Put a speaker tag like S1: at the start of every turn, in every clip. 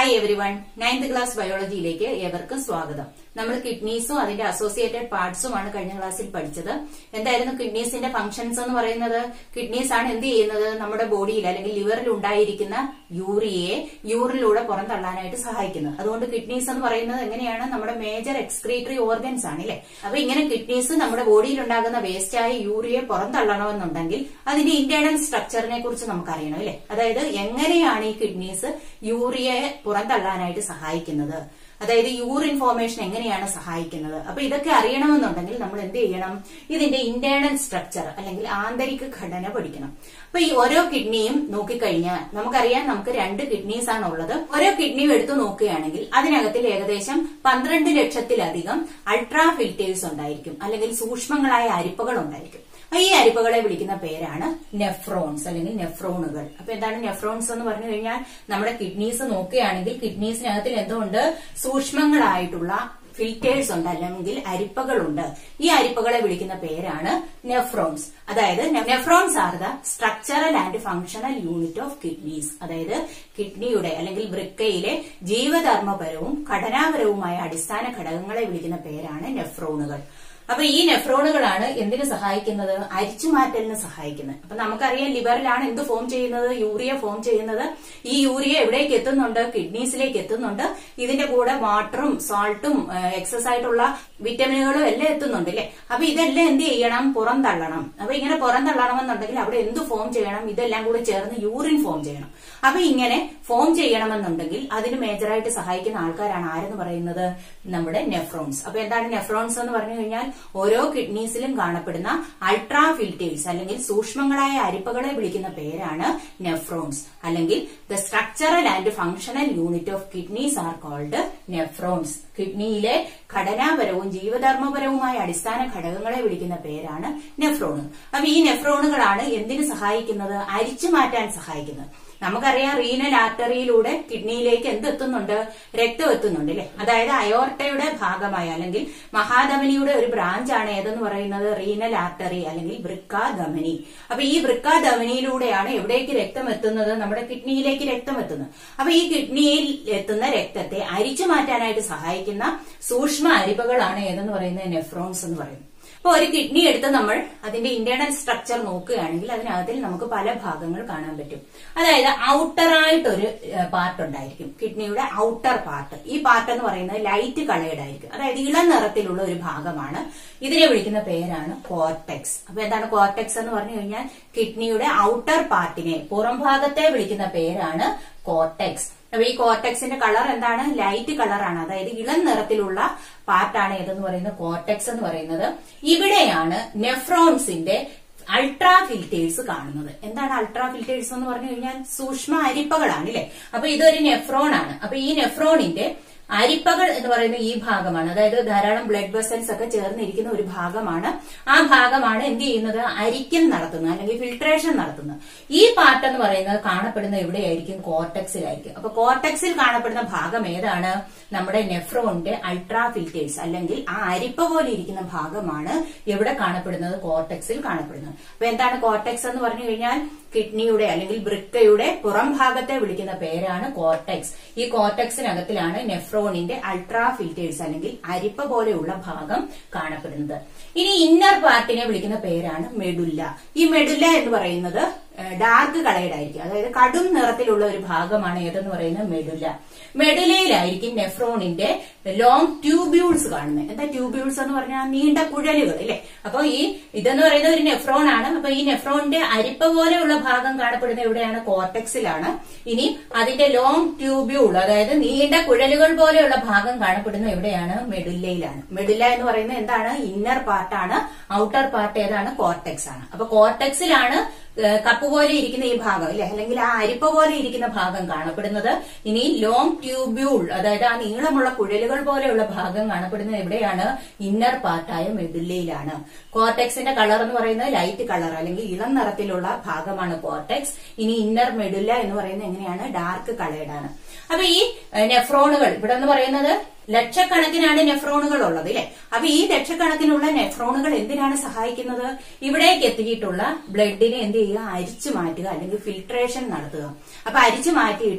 S1: hi everyone ninth class ബയോളജിയിലേക്ക് ഏവർക്കും സ്വാഗതം നമ്മൾ കിഡ്നീസും അതിന്റെ അസോസിയേറ്റഡ് പാർട്സുമാണ് കഴിഞ്ഞ ക്ലാസ്സിൽ പഠിച്ചത് എന്തായിരുന്നു കിഡ്നീസിന്റെ ഫംഗ്ഷൻസ് എന്ന് പറയുന്നത് കിഡ്നീസ് ആണ് എന്ത് ചെയ്യുന്നത് നമ്മുടെ ബോഡിയിൽ അല്ലെങ്കിൽ ലിവറിൽ ഉണ്ടായിരിക്കുന്ന യൂറിയയെ യൂറിലൂടെ പുറന്തള്ളാനായിട്ട് സഹായിക്കുന്നത് അതുകൊണ്ട് കിഡ്നീസ് എന്ന് പറയുന്നത് എങ്ങനെയാണ് നമ്മുടെ മേജർ എക്സ്ക്രീറ്ററി ഓർഗൻസ് ആണ് അല്ലെ അപ്പൊ ഇങ്ങനെ കിഡ്നീസ് നമ്മുടെ ബോഡിയിൽ ഉണ്ടാകുന്ന വേസ്റ്റായ യൂറിയെ പുറന്തള്ളണമെന്നുണ്ടെങ്കിൽ അതിന്റെ ഇന്റേണൽ സ്ട്രക്ചറിനെ കുറിച്ച് നമുക്ക് അറിയണം അല്ലെ അതായത് എങ്ങനെയാണ് ഈ കിഡ്നീസ് യൂറിയയെ പുറന്തള്ളാനായിട്ട് സഹായിക്കുന്നത് അതായത് യൂറിൻ ഫോർമേഷൻ എങ്ങനെയാണ് സഹായിക്കുന്നത് അപ്പൊ ഇതൊക്കെ അറിയണമെന്നുണ്ടെങ്കിൽ നമ്മൾ എന്ത് ചെയ്യണം ഇതിന്റെ ഇന്റേണൽ സ്ട്രക്ചർ അല്ലെങ്കിൽ ആന്തരിക ഘടന പഠിക്കണം അപ്പൊ ഈ ഓരോ കിഡ്നിയും നോക്കിക്കഴിഞ്ഞാൽ നമുക്കറിയാം നമുക്ക് രണ്ട് കിഡ്നീസ് ആണ് ഉള്ളത് ഓരോ കിഡ്നിയും എടുത്തു നോക്കുകയാണെങ്കിൽ അതിനകത്തിൽ ഏകദേശം പന്ത്രണ്ട് ലക്ഷത്തിലധികം അൾട്രാ ഫിൽറ്റേഴ്സ് ഉണ്ടായിരിക്കും അല്ലെങ്കിൽ സൂക്ഷ്മങ്ങളായ അരിപ്പകൾ ഉണ്ടായിരിക്കും ഈ അരിപ്പകളെ വിളിക്കുന്ന പേരാണ് നെഫ്രോൺസ് അല്ലെങ്കിൽ നെഫ്രോണുകൾ അപ്പൊ എന്താണ് നെഫ്രോൺസ് എന്ന് പറഞ്ഞു കഴിഞ്ഞാൽ നമ്മുടെ കിഡ്നീസ് നോക്കുകയാണെങ്കിൽ കിഡ്നീസിനകത്തിൽ എന്തുകൊണ്ട് സൂക്ഷ്മങ്ങളായിട്ടുള്ള ഫിൽറ്റേഴ്സ് ഉണ്ട് അല്ലെങ്കിൽ അരിപ്പകളുണ്ട് ഈ അരിപ്പകളെ വിളിക്കുന്ന പേരാണ് നെഫ്രോൺസ് അതായത് nephrons are the structural and functional unit of kidneys അതായത് കിഡ്നിയുടെ അല്ലെങ്കിൽ വൃക്കയിലെ ജീവധർമ്മപരവും ഘടനാപരവുമായ അടിസ്ഥാന ഘടകങ്ങളെ വിളിക്കുന്ന പേരാണ് നെഫ്രോണുകൾ അപ്പൊ ഈ നെഫ്രോണുകളാണ് എന്തിനു സഹായിക്കുന്നത് അരിച്ചുമാറ്റലിന് സഹായിക്കുന്നത് അപ്പൊ നമുക്കറിയാം ലിവറിലാണ് എന്ത് ഫോം ചെയ്യുന്നത് യൂറിയ ഫോം ചെയ്യുന്നത് ഈ യൂറിയ എവിടേക്ക് എത്തുന്നുണ്ട് കിഡ്നീസിലേക്ക് എത്തുന്നുണ്ട് ഇതിന്റെ കൂടെ വാട്ടറും സാൾട്ടും എക്സസ് ആയിട്ടുള്ള വിറ്റമിനുകളും എല്ലാം എത്തുന്നുണ്ട് അല്ലെ അപ്പൊ ഇതെല്ലാം എന്ത് ചെയ്യണം പുറന്തള്ളണം അപ്പൊ ഇങ്ങനെ പുറന്തള്ളണമെന്നുണ്ടെങ്കിൽ അവിടെ എന്ത് ഫോം ചെയ്യണം ഇതെല്ലാം കൂടെ ചേർന്ന് യൂറിൻ ഫോം ചെയ്യണം അപ്പൊ ഇങ്ങനെ ഫോം ചെയ്യണമെന്നുണ്ടെങ്കിൽ അതിന് മേജറായിട്ട് സഹായിക്കുന്ന ആൾക്കാരാണ് ആരെന്ന് പറയുന്നത് നമ്മുടെ നെഫ്രോൺസ് അപ്പൊ എന്താണ് നെഫ്രോൺസ് എന്ന് പറഞ്ഞു കഴിഞ്ഞാൽ ഓരോ കിഡ്നീസിലും കാണപ്പെടുന്ന അൾട്രാ ഫിൽറ്റേഴ്സ് അല്ലെങ്കിൽ സൂക്ഷ്മങ്ങളായ അരിപ്പകളെ വിളിക്കുന്ന പേരാണ് നെഫ്രോൺസ് അല്ലെങ്കിൽ the structural and functional unit of kidneys are called nephrons കിഡ്നിയിലെ ഘടനാപരവും ജീവധർമ്മപരവുമായ അടിസ്ഥാന ഘടകങ്ങളെ വിളിക്കുന്ന പേരാണ് നെഫ്രോണ് അപ്പൊ ഈ നെഫ്രോണുകളാണ് എന്തിനു സഹായിക്കുന്നത് അരിച്ചു മാറ്റാൻ സഹായിക്കുന്നത് നമുക്കറിയാം റീനൽ ആർട്ടറിയിലൂടെ കിഡ്നിയിലേക്ക് എന്ത് എത്തുന്നുണ്ട് രക്തം എത്തുന്നുണ്ട് അല്ലെ അതായത് അയോർട്ടയുടെ ഭാഗമായ അല്ലെങ്കിൽ മഹാധമനിയുടെ ഒരു ബ്രാഞ്ച് ആണ് ഏതെന്ന് പറയുന്നത് റീനൽ ആർട്ടറി അല്ലെങ്കിൽ വൃക്കാധമനി അപ്പൊ ഈ വൃക്കാധമനിയിലൂടെയാണ് എവിടേക്ക് രക്തം എത്തുന്നത് നമ്മുടെ കിഡ്നിയിലേക്ക് രക്തം എത്തുന്നത് അപ്പൊ ഈ കിഡ്നിയിൽ എത്തുന്ന രക്തത്തെ അരിച്ചു മാറ്റാനായിട്ട് സഹായിക്കുന്ന സൂക്ഷ്മ അരിപ്പകളാണ് ഏതെന്ന് പറയുന്നത് നെഫ്രോൺസ് എന്ന് പറയുന്നത് അപ്പൊ ഒരു കിഡ്നി എടുത്ത് നമ്മൾ അതിന്റെ ഇന്റേണൽ സ്ട്രക്ചർ നോക്കുകയാണെങ്കിൽ അതിനകത്തിൽ നമുക്ക് പല ഭാഗങ്ങൾ കാണാൻ പറ്റും അതായത് ഔട്ടറായിട്ടൊരു പാർട്ട് ഉണ്ടായിരിക്കും കിഡ്നിയുടെ ഔട്ടർ പാർട്ട് ഈ പാർട്ട് എന്ന് പറയുന്നത് ലൈറ്റ് കളേർഡ് ആയിരിക്കും അതായത് ഇളം നിറത്തിലുള്ള ഒരു ഭാഗമാണ് ഇതിനെ വിളിക്കുന്ന പേരാണ് കോർട്ടെക്സ് അപ്പൊ എന്താണ് കോർട്ടെക്സ് എന്ന് പറഞ്ഞു കഴിഞ്ഞാൽ കിഡ്നിയുടെ ഔട്ടർ പാർട്ടിനെ പുറം ഭാഗത്തെ വിളിക്കുന്ന പേരാണ് കോർട്ടെക്സ് അപ്പൊ ഈ കോർട്ടെക്സിന്റെ കളർ എന്താണ് ലൈറ്റ് കളറാണ് അതായത് ഇളം നിറത്തിലുള്ള പാർട്ടാണ് ഏതെന്ന് പറയുന്നത് കോർട്ടെക്സ് എന്ന് പറയുന്നത് ഇവിടെയാണ് നെഫ്രോൺസിന്റെ അൾട്രാ ഫിൽറ്റേഴ്സ് കാണുന്നത് എന്താണ് അൾട്രാ ഫിൽറ്റേഴ്സ് എന്ന് പറഞ്ഞു കഴിഞ്ഞാൽ സൂക്ഷ്മ അരിപ്പകളാണ് അല്ലെ അപ്പൊ ഇതൊരു നെഫ്രോൺ ആണ് അപ്പൊ ഈ നെഫ്രോണിന്റെ അരിപ്പകൾ എന്ന് പറയുന്ന ഈ ഭാഗമാണ് അതായത് ധാരാളം ബ്ലഡ് വെസൽസ് ഒക്കെ ചേർന്നിരിക്കുന്ന ഒരു ഭാഗമാണ് ആ ഭാഗമാണ് എന്ത് ചെയ്യുന്നത് അരിക്കൽ നടത്തുന്നത് അല്ലെങ്കിൽ ഫിൽട്രേഷൻ നടത്തുന്നത് ഈ പാർട്ട് എന്ന് പറയുന്നത് കാണപ്പെടുന്ന എവിടെയായിരിക്കും കോർട്ടെക്സിലായിരിക്കും അപ്പൊ കോർട്ടെക്സിൽ കാണപ്പെടുന്ന ഭാഗം ഏതാണ് നമ്മുടെ നെഫ്രോണിന്റെ അൾട്രാ ഫിൽറ്റേഴ്സ് അല്ലെങ്കിൽ ആ അരിപ്പ പോലെ ഇരിക്കുന്ന ഭാഗമാണ് എവിടെ കാണപ്പെടുന്നത് കോർട്ടെക്സിൽ കാണപ്പെടുന്നത് അപ്പൊ എന്താണ് കോർട്ടെക്സ് എന്ന് പറഞ്ഞു കഴിഞ്ഞാൽ കിഡ്നിയുടെ അല്ലെങ്കിൽ വൃക്കയുടെ പുറം ഭാഗത്തെ വിളിക്കുന്ന പേരാണ് കോർട്ടെക്സ് ഈ കോർട്ടെക്സിനകത്തിലാണ് നെഫ്രോണിന്റെ അൾട്രാ ഫിൽറ്റേഴ്സ് അല്ലെങ്കിൽ അരിപ്പ പോലെയുള്ള ഭാഗം കാണപ്പെടുന്നത് ഇനി ഇന്നർ പാർട്ടിനെ വിളിക്കുന്ന പേരാണ് മെഡുല്ല ഈ മെഡുല്ല എന്ന് പറയുന്നത് ഡാർക്ക് കളേഡ് ആയിരിക്കും അതായത് കടും നിറത്തിലുള്ള ഒരു ഭാഗമാണ് ഏതെന്ന് പറയുന്നത് മെഡുല മെഡുലയിലായിരിക്കും നെഫ്രോണിന്റെ ലോങ് ട്യൂബ്യൂൾസ് കാണുന്നത് എന്താ ട്യൂബ്യൂൾസ് എന്ന് പറഞ്ഞാൽ നീണ്ട കുഴലുകൾ അല്ലെ അപ്പൊ ഈ ഇതെന്ന് പറയുന്നത് ഒരു നെഫ്രോൺ ആണ് അപ്പൊ ഈ നെഫ്രോണിന്റെ അരിപ്പ പോലെയുള്ള ഭാഗം കാണപ്പെടുന്നത് എവിടെയാണ് കോർട്ടെക്സിലാണ് ഇനി അതിന്റെ ലോങ് ട്യൂബ്യൂൾ അതായത് നീണ്ട കുഴലുകൾ പോലെയുള്ള ഭാഗം കാണപ്പെടുന്നത് എവിടെയാണ് മെഡുല്ലയിലാണ് മെഡുല്ല എന്ന് പറയുന്നത് എന്താണ് ഇന്നർ പാർട്ടാണ് ഔട്ടർ പാർട്ട് ഏതാണ് കോർട്ടെക്സ് ആണ് അപ്പൊ കോർട്ടെക്സിലാണ് കപ്പ് പോലെ ഇരിക്കുന്ന ഈ ഭാഗം അല്ലെ അല്ലെങ്കിൽ ആ അരിപ്പ പോലെ ഇരിക്കുന്ന ഭാഗം കാണപ്പെടുന്നത് ഇനി ലോങ് ട്യൂബ്യൂൾ അതായത് ആ നീളമുള്ള കുഴലുകൾ പോലെയുള്ള ഭാഗം കാണപ്പെടുന്നത് എവിടെയാണ് ഇന്നർ പാർട്ടായ മെഡുല്ലയിലാണ് കോർട്ടെക്സിന്റെ കളർ എന്ന് പറയുന്നത് ലൈറ്റ് കളർ അല്ലെങ്കിൽ ഇളം നിറത്തിലുള്ള ഭാഗമാണ് കോർട്ടെക്സ് ഇനി ഇന്നർ മെഡുല്ല എന്ന് പറയുന്നത് എങ്ങനെയാണ് ഡാർക്ക് കളേർഡാണ് അപ്പൊ ഈ നെഫ്രോണുകൾ ഇവിടെ എന്ന് പറയുന്നത് ലക്ഷക്കണക്കിനാണ് നെഫ്രോണുകൾ ഉള്ളത് ഇല്ലേ അപ്പൊ ഈ ലക്ഷക്കണക്കിനുള്ള നെഫ്രോണുകൾ എന്തിനാണ് സഹായിക്കുന്നത് ഇവിടേക്ക് എത്തിയിട്ടുള്ള ബ്ലഡിനെ എന്ത് ചെയ്യുക അരിച്ചു മാറ്റുക അല്ലെങ്കിൽ ഫിൽട്രേഷൻ നടത്തുക അപ്പൊ അരിച്ചു മാറ്റിയിട്ട്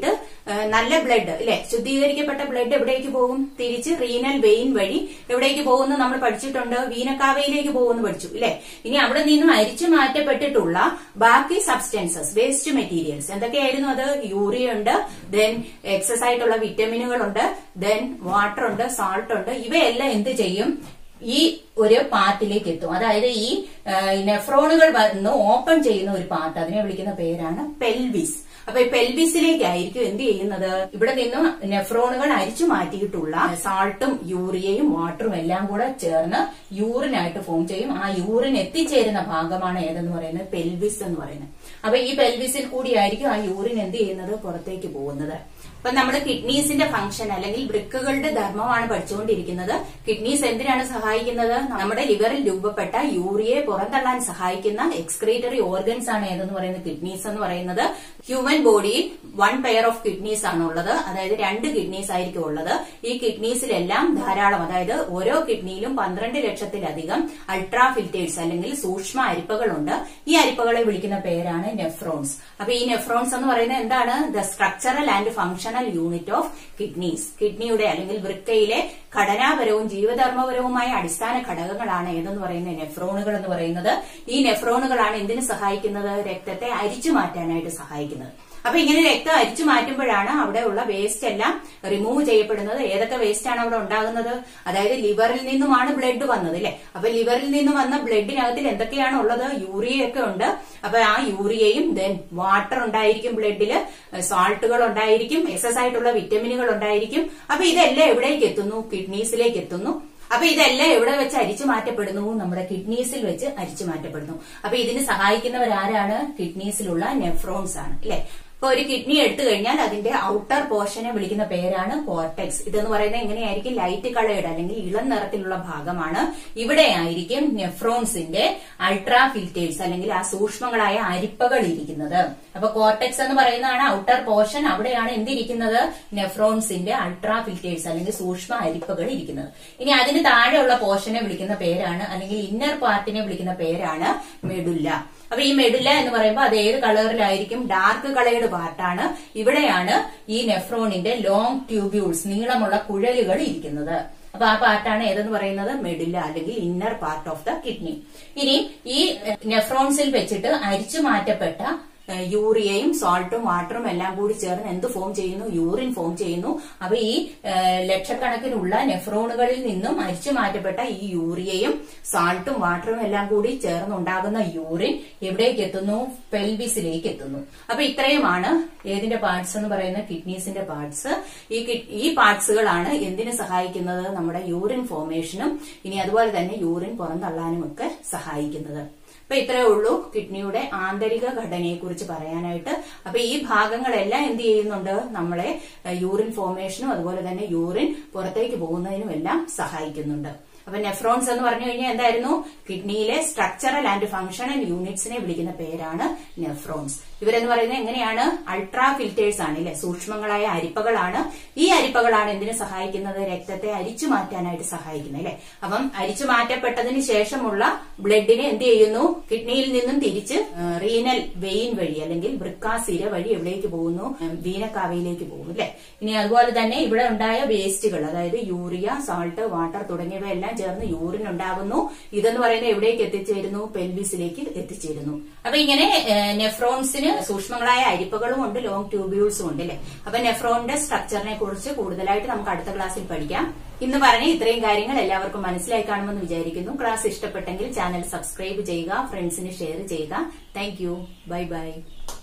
S1: ഏഹ്, നല്ല ബ്ലഡ് അല്ലെ ശുദ്ധീകരിക്കപ്പെട്ട ബ്ലഡ് എവിടേക്ക് പോകും തിരിച്ച് റീനൽ വെയിൻ വഴി എവിടേക്ക് പോകുന്നു നമ്മൾ പഠിച്ചിട്ടുണ്ട് വീനക്കാവയിലേക്ക് പോകുന്നു പഠിച്ചു അല്ലെ ഇനി അവിടെ നിന്നും അരിച്ചു മാറ്റപ്പെട്ടിട്ടുള്ള ബാക്കി സബ്സ്റ്റൻസസ് വേസ്റ്റ് മെറ്റീരിയൽസ് എന്തൊക്കെയായിരുന്നു അത് യൂറിയ ഉണ്ട് ദെൻ എക്സസ് ആയിട്ടുള്ള വിറ്റമിനുകളുണ്ട് ദെൻ വാട്ടർ ഉണ്ട് സാൾട്ട് ഉണ്ട് ഇവയെല്ലാം എന്ത് ചെയ്യും ഈ ഒരു പാർട്ടിലേക്ക് എത്തും അതായത് ഈ ആ, നെഫ്രോണുകൾ വന്ന് ഓപ്പൺ ചെയ്യുന്ന ഒരു പാർട്ട് അതിനെ വിളിക്കുന്ന പേരാണ് പെൽവിസ് അപ്പൊ ഈ പെൽവിസിലേക്കായിരിക്കും എന്ത് ചെയ്യുന്നത് ഇവിടെ നിന്നും നെഫ്രോണുകൾ അരിച്ചു മാറ്റിയിട്ടുള്ള സാൾട്ടും യൂറിയയും വാട്ടറും എല്ലാം കൂടെ ചേർന്ന് യൂറിനായിട്ട് ഫോം ചെയ്യും ആ യൂറിൻ എത്തിച്ചേരുന്ന ഭാഗമാണ് ഏതെന്ന് പറയുന്നത് പെൽവിസ് എന്ന് പറയുന്നത് അപ്പൊ ഈ പെൽവിസിൽ കൂടിയായിരിക്കും ആ യൂറിൻ എന്ത് ചെയ്യുന്നത് പുറത്തേക്ക് പോകുന്നത് അപ്പൊ നമ്മുടെ കിഡ്നീസിന്റെ ഫംഗ്ഷൻ അല്ലെങ്കിൽ വൃക്കകളുടെ ധർമ്മമാണ് പഠിച്ചുകൊണ്ടിരിക്കുന്നത് കിഡ്നീസ് എന്തിനാണ് സഹായിക്കുന്നത് നമ്മുടെ ലിവറിൽ രൂപപ്പെട്ട യൂറിയെ പുറന്തള്ളാൻ സഹായിക്കുന്ന എക്സ്ക്രീറ്ററി ഓർഗൻസ് ആണ് ഏതെന്ന് പറയുന്നത് കിഡ്നീസ് എന്ന് പറയുന്നത് ഹ്യൂമൻ ബോഡിയിൽ വൺ പെയർ ഓഫ് കിഡ്നീസ് ആണ് ഉള്ളത് അതായത് രണ്ട് കിഡ്നീസ് ആയിരിക്കും ഉള്ളത് ഈ കിഡ്നീസിലെല്ലാം ധാരാളം അതായത് ഓരോ കിഡ്നിയിലും പന്ത്രണ്ട് ലക്ഷത്തിലധികം അൾട്രാ ഫിൽറ്റേഴ്സ് അല്ലെങ്കിൽ സൂക്ഷ്മ അരിപ്പകളുണ്ട് ഈ അരിപ്പകളെ വിളിക്കുന്ന പേരാണ് നെഫ്രോൺസ് അപ്പൊ ഈ നെഫ്രോൺസ് എന്ന് പറയുന്നത് എന്താണ് the structural and functional unit of kidneys കിഡ്നിയുടെ അല്ലെങ്കിൽ വൃക്കയിലെ ഘടനാപരവും ജീവധർമ്മപരവുമായ അടിസ്ഥാന ഘടകങ്ങളാണ് ഏതെന്ന് പറയുന്നത് നെഫ്രോണുകൾ എന്ന് പറയുന്നത് ഈ നെഫ്രോണുകളാണ് എന്തിനു സഹായിക്കുന്നത് രക്തത്തെ അരിച്ചു മാറ്റാനായിട്ട് സഹായിക്കുന്നത് അപ്പൊ ഇങ്ങനെ രക്തം അരിച്ചു മാറ്റുമ്പോഴാണ് അവിടെയുള്ള വേസ്റ്റ് എല്ലാം റിമൂവ് ചെയ്യപ്പെടുന്നത് ഏതൊക്കെ വേസ്റ്റ് ആണ് അവിടെ ഉണ്ടാകുന്നത് അതായത് ലിവറിൽ നിന്നുമാണ് ബ്ലഡ് വന്നത് അല്ലെ അപ്പൊ ലിവറിൽ നിന്ന് വന്ന ബ്ലഡിനകത്തിൽ എന്തൊക്കെയാണ് ഉള്ളത് യൂറിയ ഒക്കെ ഉണ്ട് അപ്പൊ ആ യൂറിയയും ദെൻ വാട്ടർ ഉണ്ടായിരിക്കും ബ്ലഡില് സാൾട്ടുകൾ ഉണ്ടായിരിക്കും എക്സസ് ആയിട്ടുള്ള വിറ്റമിനുകൾ ഉണ്ടായിരിക്കും അപ്പൊ ഇതെല്ലാം എവിടേക്ക് എത്തുന്നു കിഡ്നീസിലേക്ക് എത്തുന്നു അപ്പൊ ഇതെല്ലാം എവിടെ വെച്ച് അരിച്ചു മാറ്റപ്പെടുന്നു നമ്മുടെ കിഡ്നീസിൽ വെച്ച് അരിച്ചു മാറ്റപ്പെടുന്നു അപ്പൊ ഇതിന് സഹായിക്കുന്നവരാരാണ് കിഡ്നീസിലുള്ള നെഫ്രോൺസ് ആണ് അല്ലെ അപ്പൊ ഒരു കിഡ്നി എടുത്തു കഴിഞ്ഞാൽ അതിന്റെ ഔട്ടർ പോർഷനെ വിളിക്കുന്ന പേരാണ് കോർട്ടെക്സ് ഇതെന്ന് പറയുന്നത് എങ്ങനെയായിരിക്കും ലൈറ്റ് കളേർഡ് അല്ലെങ്കിൽ ഇളം നിറത്തിലുള്ള ഭാഗമാണ് ഇവിടെ ആയിരിക്കും നെഫ്രോൺസിന്റെ അൾട്രാ ഫിൽറ്റേഴ്സ് അല്ലെങ്കിൽ ആ സൂക്ഷ്മങ്ങളായ അരിപ്പകൾ ഇരിക്കുന്നത് അപ്പൊ കോർട്ടെക്സ് എന്ന് പറയുന്നതാണ് ഔട്ടർ പോർഷൻ അവിടെയാണ് എന്തിരിക്കുന്നത് നെഫ്രോൺസിന്റെ അൾട്രാ ഫിൽറ്റേഴ്സ് അല്ലെങ്കിൽ സൂക്ഷ്മ അരിപ്പകൾ ഇരിക്കുന്നത് ഇനി അതിന് താഴെയുള്ള പോർഷനെ വിളിക്കുന്ന പേരാണ് അല്ലെങ്കിൽ ഇന്നർ പാർട്ടിനെ വിളിക്കുന്ന പേരാണ് മെഡുല്ല അപ്പൊ ഈ മെഡുല എന്ന് പറയുമ്പോൾ അത് ഏത് കളറിലായിരിക്കും ഡാർക്ക് കളേർഡ് പാർട്ടാണ് ഇവിടെയാണ് ഈ നെഫ്രോണിന്റെ ലോങ് ട്യൂബ്യൂൾസ് നീളമുള്ള കുഴലുകൾ ഇരിക്കുന്നത് അപ്പൊ ആ പാർട്ടാണ് ഏതെന്ന് പറയുന്നത് മെഡുല അല്ലെങ്കിൽ inner part of the kidney ഇനി ഈ നെഫ്രോൺസിൽ വെച്ചിട്ട് അരിച്ചു മാറ്റപ്പെട്ട ഏഹ് യൂറിയയും സോൾട്ടും വാട്ടറും എല്ലാം കൂടി ചേർന്ന് എന്ത് ഫോം ചെയ്യുന്നു യൂറിൻ ഫോം ചെയ്യുന്നു അപ്പൊ ഈ ഏഹ് ലക്ഷക്കണക്കിനുള്ള നെഫ്രോണുകളിൽ നിന്നും അരിച്ചു മാറ്റപ്പെട്ട ഈ യൂറിയയും സാൾട്ടും വാട്ടറും എല്ലാം കൂടി ചേർന്നുണ്ടാകുന്ന യൂറിൻ എവിടേക്ക് എത്തുന്നു പെൽവിസിലേക്ക് എത്തുന്നു അപ്പൊ ഇത്രയുമാണ് ഏതിന്റെ പാർട്സ് എന്ന് പറയുന്ന കിഡ്നീസിന്റെ പാർട്സ് ഈ kid- ഈ പാർട്സുകളാണ് എന്തിനു സഹായിക്കുന്നത് നമ്മുടെ യൂറിൻ ഫോർമേഷനും ഇനി അതുപോലെ തന്നെ യൂറിൻ പുറന്തള്ളാനും ഒക്കെ സഹായിക്കുന്നത് അപ്പൊ ഇത്രയേ ഉള്ളൂ കിഡ്നിയുടെ ആന്തരിക ഘടനയെ കുറിച്ച് പറയാനായിട്ട് അപ്പൊ ഈ ഭാഗങ്ങളെല്ലാം എന്ത് ചെയ്യുന്നുണ്ട് നമ്മളെ ഏഹ്, യൂറിൻ ഫോർമേഷനും അതുപോലെ തന്നെ യൂറിൻ പുറത്തേക്ക് പോകുന്നതിനും എല്ലാം സഹായിക്കുന്നുണ്ട് അപ്പൊ നെഫ്രോൺസ് എന്ന് പറഞ്ഞു കഴിഞ്ഞാൽ എന്തായിരുന്നു കിഡ്നിയിലെ സ്ട്രക്ചറൽ ആൻഡ് ഫംഗ്ഷണൽ യൂണിറ്റ്സിനെ വിളിക്കുന്ന പേരാണ് നെഫ്രോൺസ് ഇവരെന്ന് പറയുന്നത് എങ്ങനെയാണ് അൾട്രാ ഫിൽറ്റേഴ്സ് ആണ് ഇല്ലെ സൂക്ഷ്മങ്ങളായ അരിപ്പകളാണ് ഈ അരിപ്പകളാണ് എന്തിനു സഹായിക്കുന്നത് രക്തത്തെ അരിച്ചു മാറ്റാനായിട്ട് സഹായിക്കുന്നത് അല്ലെ അപ്പം അരിച്ചു മാറ്റപ്പെട്ടതിന് ശേഷമുള്ള ബ്ലഡിനെ എന്ത് ചെയ്യുന്നു കിഡ്നിയിൽ നിന്നും തിരിച്ച് റീനൽ വെയിൻ വഴി അല്ലെങ്കിൽ വൃക്കാസിര വഴി എവിടേക്ക് പോകുന്നു ഉം, വീനക്കാവയിലേക്ക് പോകുന്നു അല്ലെ ഇനി അതുപോലെ തന്നെ ഇവിടെ ഉണ്ടായ വേസ്റ്റുകൾ അതായത് യൂറിയ സാൾട്ട് വാട്ടർ തുടങ്ങിയവയെല്ലാം ചേർന്ന് യൂറിൻ ഉണ്ടാകുന്നു ഇതെന്ന് പറയുന്നത് എവിടേക്ക് എത്തിച്ചേരുന്നു പെൽവിസിലേക്ക് എത്തിച്ചേരുന്നു അപ്പൊ ഇങ്ങനെ ഏഹ്, നെഫ്രോൺസിന് സൂക്ഷ്മങ്ങളായ അരിപ്പകളും ഉണ്ട് ലോങ് ട്യൂബ്യൂൾസും ഉണ്ട് അല്ലെ അപ്പൊ നെഫ്രോണിന്റെ സ്ട്രക്ചറിനെ കുറിച്ച് കൂടുതലായിട്ട് നമുക്ക് അടുത്ത ക്ലാസ്സിൽ പഠിക്കാം ഇന്ന് പറഞ്ഞ ഇത്രയും കാര്യങ്ങൾ എല്ലാവർക്കും മനസ്സിലായി കാണുമെന്ന് വിചാരിക്കുന്നു ക്ലാസ് ഇഷ്ടപ്പെട്ടെങ്കിൽ ചാനൽ സബ്സ്ക്രൈബ് ചെയ്യുക ഫ്രണ്ട്സിന് ഷെയർ ചെയ്യുക താങ്ക് യു ബൈ ബൈ